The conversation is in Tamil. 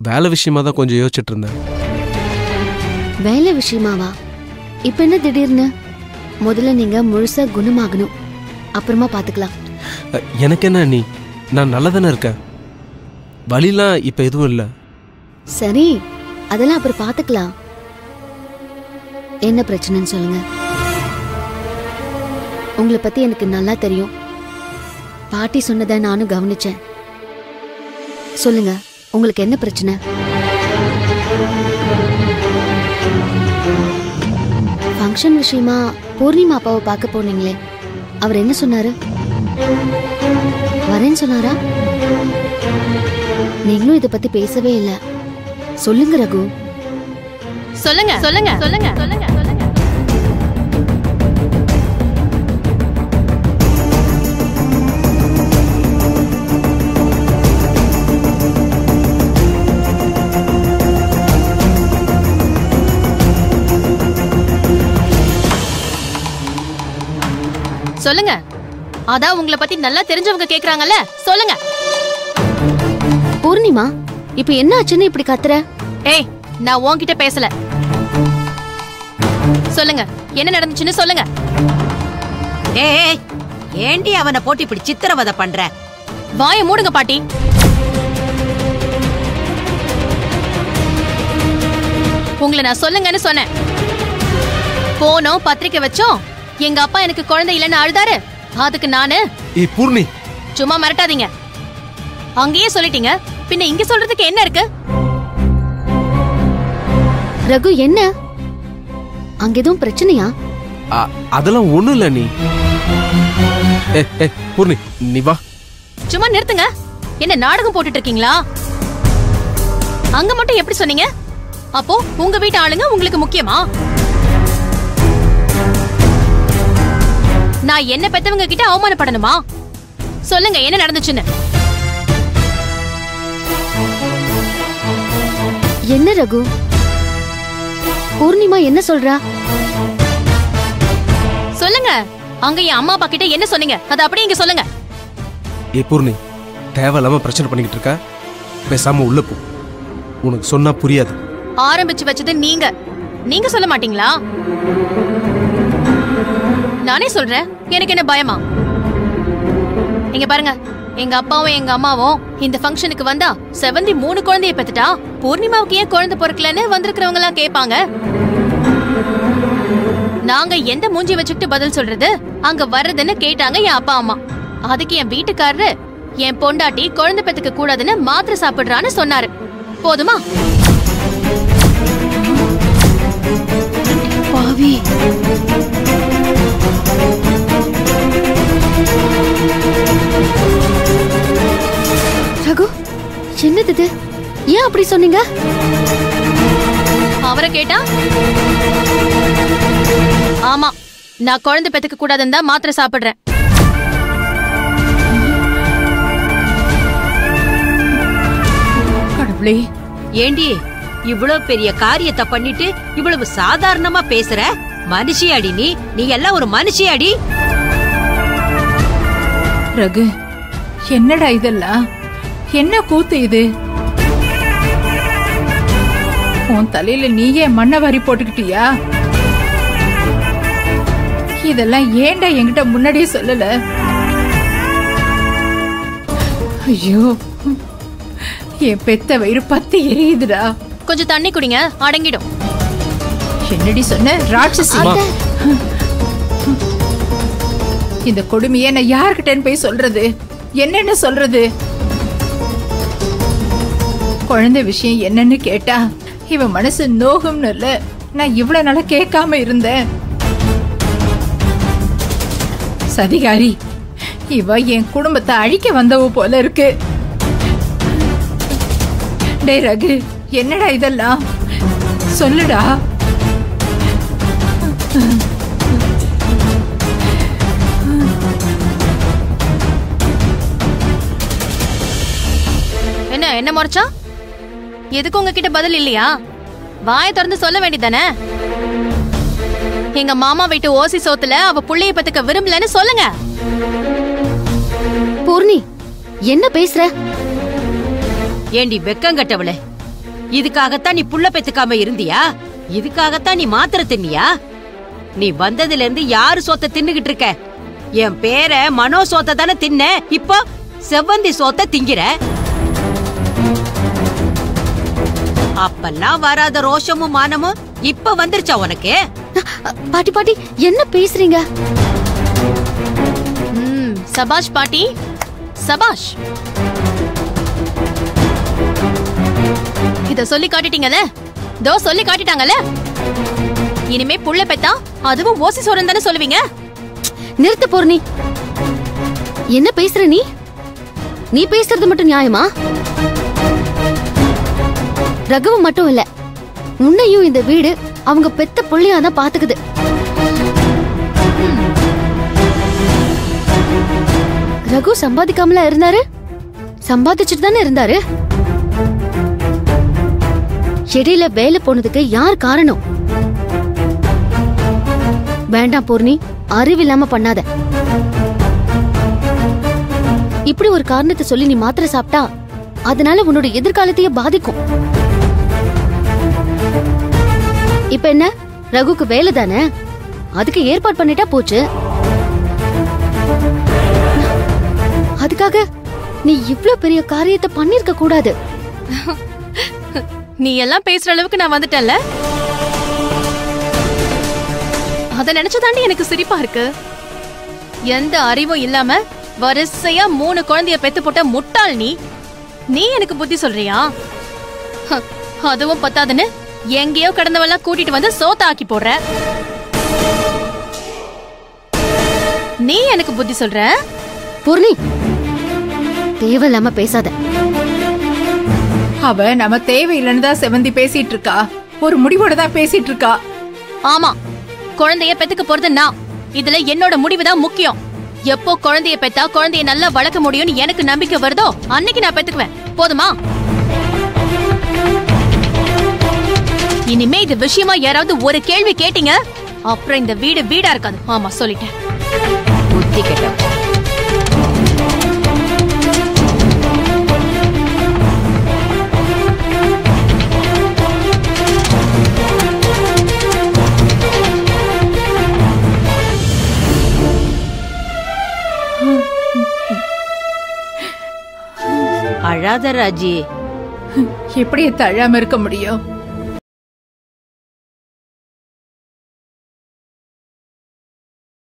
வேலை விஷயமா தான் கொஞ்சம் யோசிச்சுட்டு இருந்தேன் வேலை விஷயமாவா இப்ப என்ன திடீர்னு முதல்ல நீங்க முழுசா குணமாகணும் அப்புறமா பாத்துக்கலாம் அ, எனக்கு என்ன நீ நான் நல்லா தானே இருக்கேன் வழிலாம் இப்போ எதுவும் இல்லை சரி அதெல்லாம் அப்புறம் பாத்துக்கலாம் என்ன பிரச்சனைன்னு சொல்லுங்க உங்களை பத்தி எனக்கு நல்லா தெரியும் பாட்டி சொன்னதை நானும் கவனிச்சேன் சொல்லுங்க உங்களுக்கு என்ன பிரச்சனை ஃபங்க்ஷன் விஷயமா பூர்ணிமா அப்பாவை பார்க்க போனீங்களே அவர் என்ன சொன்னாரு வரேன்னு சொன்னாரா நீங்களும் இதை பத்தி பேசவே இல்லை சொல்லுங்க ரகு சொல்லுங்க சொல்லுங்க சொல்லுங்க சொல்லுங்க சொல்லுங்க சொல்லுங்க அதான் உங்களை பத்தி நல்லா தெரிஞ்சவங்க கேக்குறாங்கல்ல சொல்லுங்க பூர்ணிமா இப்ப என்ன ஆச்சுன்னு இப்படி கத்துற ஏய் நான் உன்கிட்ட பேசல சொல்லுங்க என்ன நடந்துச்சுன்னு சொல்லுங்க ஏய் ஏண்டி அவனை போட்டு இப்படி சித்திரவதை பண்ற வாயை மூடுங்க பாட்டி உங்களை நான் சொல்லுங்கன்னு சொன்னேன் போனோம் பத்திரிக்கை வச்சோம் எங்க அப்பா எனக்கு குழந்தை இல்லைன்னு அழுதாரு அதுக்கு நானு ஏய் பூர்ணி சும்மா மிரட்டாதீங்க அங்கேயே சொல்லிட்டீங்க பின்ன இங்க சொல்றதுக்கு என்ன இருக்கு ரகு என்ன அங்க எதுவும் பிரச்சனையா அ- அதெல்லாம் ஒன்றும் இல்லை நீ ஏ ஏ பூர்ணி நீ வா சும்மா நிறுத்துங்க என்ன நாடகம் போட்டுட்டு இருக்கீங்களா அங்க மட்டும் எப்படி சொன்னீங்க அப்போ உங்க வீட்டு ஆளுங்க உங்களுக்கு முக்கியமா நான் என்ன பெத்தவங்க கிட்ட அவமானப்படணுமா சொல்லுங்க என்ன நடந்துச்சுன்னு என்ன ரகு பூர்ணிமா என்ன சொல்றா சொல்லுங்க அங்க என் அம்மா அப்பா கிட்ட என்ன சொன்னீங்க அது அப்படியே இங்க சொல்லுங்க ஏ பூர்ணி தேவையில்லாம பிரச்சனை பண்ணிக்கிட்டு இருக்க பேசாம உள்ள போ உனக்கு சொன்னா புரியாது ஆரம்பிச்சு வச்சது நீங்க நீங்க சொல்ல மாட்டீங்களா நானே சொல்றேன் எனக்கு என்ன பயமா இங்க பாருங்க எங்க அப்பாவும் எங்க அம்மாவும் இந்த ஃபங்க்ஷனுக்கு வந்தா செவந்தி மூணு குழந்தைய பெத்துட்டா பூர்ணிமாவுக்கு ஏன் குழந்தை பிறக்கலன்னு வந்திருக்கிறவங்க எல்லாம் கேட்பாங்க நாங்க எந்த மூஞ்சி வச்சுக்கிட்டு பதில் சொல்றது அங்க வர்றதுன்னு கேட்டாங்க என் அப்பா அம்மா அதுக்கு என் வீட்டுக்காரரு என் பொண்டாட்டி குழந்தை பெத்துக்க கூடாதுன்னு மாத்திரை சாப்பிடுறான்னு சொன்னாரு போதுமா பாவி ரகு என்னது இது ஏன் அப்படி சொன்னீங்க அவரை கேட்டா ஆமா நான் குழந்தை பெத்துக்க கூடாதுன்னு தான் மாத்திரை சாப்பிடுறேன் கடவுளே ஏண்டி இவ்வளவு பெரிய காரியத்தை பண்ணிட்டு இவ்வளவு சாதாரணமா பேசுற மனுஷியாடி நீ நீ எல்லாம் ஒரு மனுஷியாடி ரகு என்னடா இதெல்லாம் என்ன கூத்து இது உன் தலையில நீயே மண்ணை வாரி போட்டுக்கிட்டியா இதெல்லாம் ஏன்டா என்கிட்ட முன்னாடியே சொல்லல ஐயோ என் பெத்த வயிறு பத்தி எரியுதுடா கொஞ்சம் தண்ணி குடிங்க அடங்கிடும் என்னடி சொன்ன ராட்சசி இந்த கொடுமையை நான் யார்கிட்டன்னு போய் சொல்றது என்னன்னு சொல்றது குழந்தை விஷயம் என்னன்னு கேட்டா இவன் மனசு நோகும்னு இல்ல நான் இவ்வளவு நாளா கேட்காம இருந்தேன் சதிகாரி இவ என் குடும்பத்தை அழிக்க வந்தவ போல இருக்கு டேய் ரகு என்னடா இதெல்லாம் சொல்லுடா என்ன என்ன முறைச்சா எதுக்கு உங்ககிட்ட பதில் இல்லையா வாயை திறந்து சொல்ல வேண்டியதானே எங்க மாமா வீட்டு ஓசி சோத்துல அவ புள்ளைய பத்துக்க விரும்பலன்னு சொல்லுங்க பூர்ணி என்ன பேசுற ஏண்டி வெக்கங்கட்டவளே இதுக்காகத்தான் நீ புள்ள பெத்துக்காம இருந்தியா இதுக்காகத்தான் நீ மாத்திரை தின்னியா நீ வந்ததுல இருந்து யாரு சோத்த தின்னுகிட்டு இருக்க என் பேர மனோ சோத்த தானே தின்ன இப்போ செவ்வந்தி சோத்த திங்கிற அப்பெல்லாம் வராத ரோஷமும் மானமும் இப்ப வந்துருச்சா உனக்கு அ, பாட்டி பாட்டி என்ன பேசுறீங்க ம் சபாஷ் பாட்டி சபாஷ் இத சொல்லி காட்டிட்டீங்கல்ல தோ சொல்லி காட்டிட்டாங்கல்ல இனிமே புள்ள பெத்தா அதுவும் ஓசி சோரன் தானே சொல்லுவீங்க நிறுத்து பூர்ணி என்ன பேசுற நீ நீ பேசுறது மட்டும் நியாயமா ரகுவு மட்டும் இல்ல உன்னையும் இந்த வீடு அவங்க பெத்த புள்ளையா தான் பாத்துக்குது ரகு சம்பாதிக்காமலா இருந்தாரு சம்பாதிச்சுட்டு தானே இருந்தாரு இடையில வேலை போனதுக்கு யார் காரணம் வேண்டாம் பூர்ணி அறிவில்லாம பண்ணாத இப்படி ஒரு காரணத்தை சொல்லி நீ மாத்திரை சாப்பிட்டா அதனால உன்னோட எதிர்காலத்தையே பாதிக்கும் இப்ப என்ன ரகுக்கு வேலை தானே அதுக்கு ஏற்பாடு பண்ணிட்டா போச்சு அதுக்காக நீ இவ்ளோ பெரிய காரியத்தை பண்ணிருக்க கூடாது நீ எல்லாம் பேசுற அளவுக்கு நான் வந்துட்டேன்ல அத நினைச்சதாண்டி எனக்கு சிரிப்பா இருக்கு எந்த அறிவும் இல்லாம வரிசையா மூணு குழந்தைய பெத்து போட்ட முட்டாள் நீ நீ எனக்கு புத்தி சொல்றியா ஹ, அதுவும் பத்தாதுன்னு எங்கேயோ கடந்தவெல்லாம் கூட்டிட்டு வந்து சோத்த ஆக்கி போடுற நீ எனக்கு புத்தி சொல்ற பூர்ணி தேவையில்லாம பேசாத அவ நம்ம தேவையில்லைன்னு தான் செவந்தி பேசிட்டு இருக்கா ஒரு முடிவோட தான் பேசிட்டு இருக்கா ஆமா குழந்தைய பெத்துக்க போறது நான் இதுல என்னோட முடிவு தான் முக்கியம் எப்போ குழந்தைய பெத்தா குழந்தைய நல்லா வளர்க்க முடியும்னு எனக்கு நம்பிக்கை வருதோ அன்னைக்கு நான் பெத்துக்குவேன் போதுமா இனிமே இது விஷயமா யாராவது ஒரு கேள்வி கேட்டீங்க அப்புறம் இந்த வீடு வீடா இருக்காது ஆமா சொல்லிட்டேன் புத்தி கெட்டவ அழாத ராஜி எப்படி தழாம இருக்க முடியும்